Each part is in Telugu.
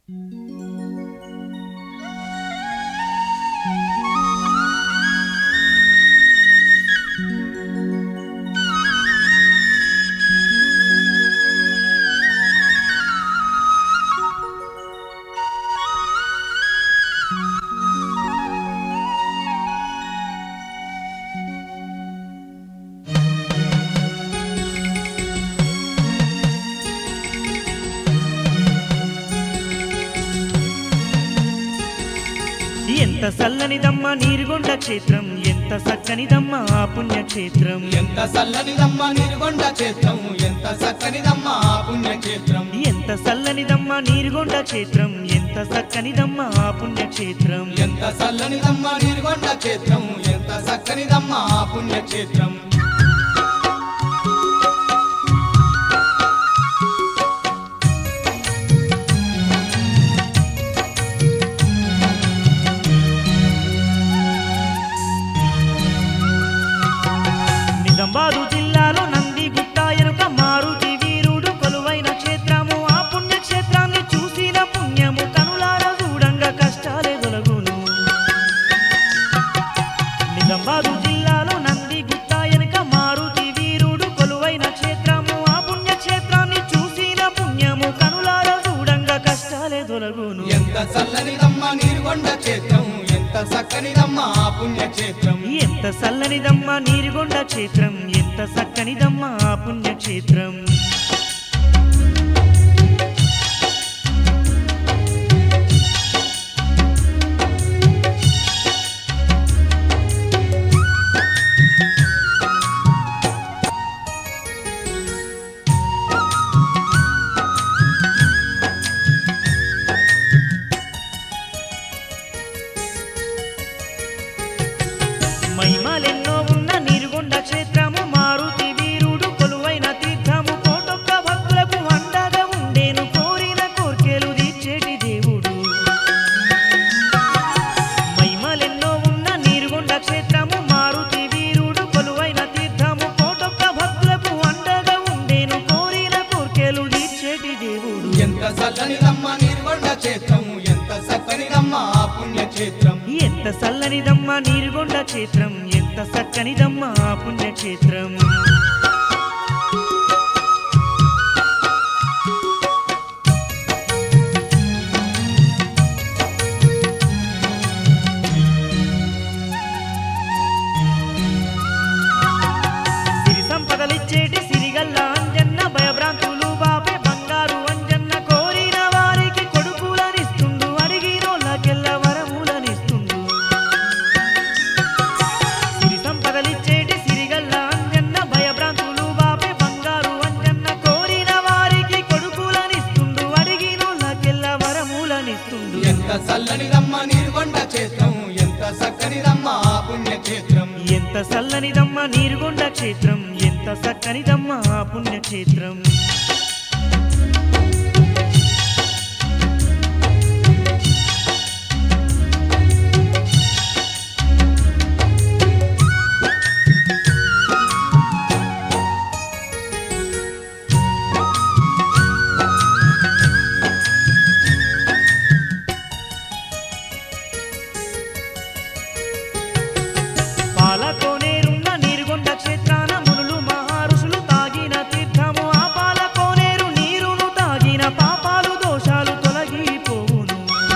ఎంత సల్లనిదమ్మ నీరుగొండ క్షేత్రం ఎంత సక్కనిదమ్మ ఆ పుణ్యక్షేత్రం ఎంత చల్లనిదమ్మ నిర్గొండ క్షేత్రం ఎంత చక్కనిదమ్మ ఆ పుణ్యక్షేత్రం ఎంత సల్లనిదమ్మ నీరుగొండ క్షేత్రం ఎంత సక్కనిదమ్మ ఆ పుణ్యక్షేత్రం ఎంత చల్లనిదమ్మ నిర్గొండ క్షేత్రం ఎంత చక్కనిదమ్మ ఆ పుణ్యక్షేత్రం నిజామాబాదు జిల్లాలో నంది గుట్ట ఎనుక మారుతి వీరుడు కొలువైన క్షేత్రము ఆ పుణ్యక్షేత్రాన్ని చూసిన పుణ్యము కనులార చూడంగా కష్టాలే తొలగును నిజామాబాదు జిల్లాలో నంది గుట్ట ఎనుక మారుతి వీరుడు కొలువైన క్షేత్రము ఆ పుణ్యక్షేత్రాన్ని చూసిన పుణ్యము కనులార చూడంగా కష్టాలే తొలగును ఎంత చల్లనిదమ్మ నిర్గొండ క్షేత్రం ఎంత చక్కనిదమ్మ ఆ పుణ్యక్షేత్రం ఎంత సల్లనిదమ్మ నీరుగొండ క్షేత్రం ఎంత సక్కనిదమ్మ ఆ పుణ్యక్షేత్రం మహిమలెన్నో ఉన్న నీరుగొండ క్షేత్రము మారుతి వీరుడు కొలువైన తీర్థము కోటొక్క భక్తులకు అండగా ఉండేను కోరిన కోర్కెలు తీర్చేటి దేవుడు మహిమలెన్నో ఉన్న నీరుగొండ క్షేత్రము మారుతి వీరుడు కొలువైన తీర్థము కోటొక్క భక్తులకు అండగా ఉండేను కోరిన కోర్కెలు తీర్చేటి దేవుడు ఎంత చల్లనిదమ్మ నిర్గొండ క్షేత్రం ఎంత చక్కనిదమ్మ ఆ పుణ్యక్షేత్రం ఎంత సల్లనిదమ్మ నీరుగొండ క్షేత్రం ఎంత సక్కనిదమ్మ ఆ పుణ్యక్షేత్రం సిరి సంపదలిచ్చేటి సిరిగల్ల అంజన్న భయభ్రాంతులు బాపే బంగారు అంజన్న కోరిన వారికి కొడుకులనిస్తుండు అడిగినోళ్ళకెల్ల వరములనిస్తుండు సిరి సంపదలిచ్చేటి సిరిగల్ల అంజన్న భయభ్రాంతులు బాపే బంగారు అంజన్న కోరిన వారికి కొడుకులనిస్తుండు అడిగినోళ్ళకెల్ల వరములనిస్తుండు ఎంత చల్లనిదమ్మ నిర్గొండ క్షేత్రం ఎంత చక్కనిదమ్మ ఆ పుణ్యక్షేత్రం ఎంత సల్లనిదమ్మ నీరుగొండ క్షేత్రం ఎంత సక్కనిదమ్మ ఆ పుణ్యక్షేత్రం పాలకోనేరున్న నీరుగొండ క్షేత్రాన మునులు మహారుషులు తాగిన తీర్థము ఆ పాలకోనేరు నీరును తాగిన పాపాలు దోషాలు తొలగిపోవును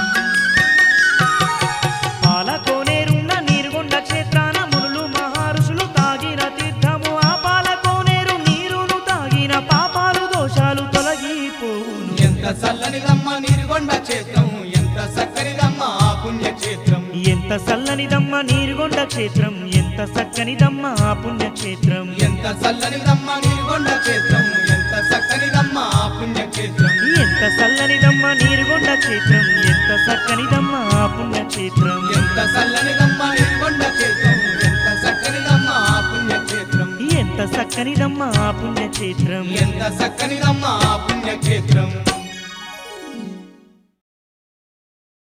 పాలకోనేరున్న నీరుగొండ క్షేత్రాన మునులు మహారుషులు తాగిన తీర్థము ఆ పాలకోనేరు నీరును తాగిన పాపాలు దోషాలు తొలగిపోవును ఎంత చల్లనిదమ్మ నిర్గొండ క్షేత్రం ఎంత చక్కనిదమ్మ ఆ పుణ్యక్షేత్రం ఎంత సల్లనిదమ్మ నీరుగొండ క్షేత్రం ఎంత సక్కనిదమ్మ ఆ పుణ్యక్షేత్రం ఎంత చల్లనిదమ్మ నిర్గొండ క్షేత్రం ఎంత చక్కనిదమ్మ ఆ పుణ్యక్షేత్రం ఎంత సల్లనిదమ్మ నీరుగొండ క్షేత్రం ఎంత సక్కనిదమ్మ ఆ పుణ్యక్షేత్రం ఎంత చల్లనిదమ్మ నిర్గొండ క్షేత్రం ఎంత చక్కనిదమ్మ ఆ పుణ్యక్షేత్రం ఎంత సక్కనిదమ్మ ఆ పుణ్యక్షేత్రం ఎంత చక్కనిదమ్మ ఆ పుణ్యక్షేత్రం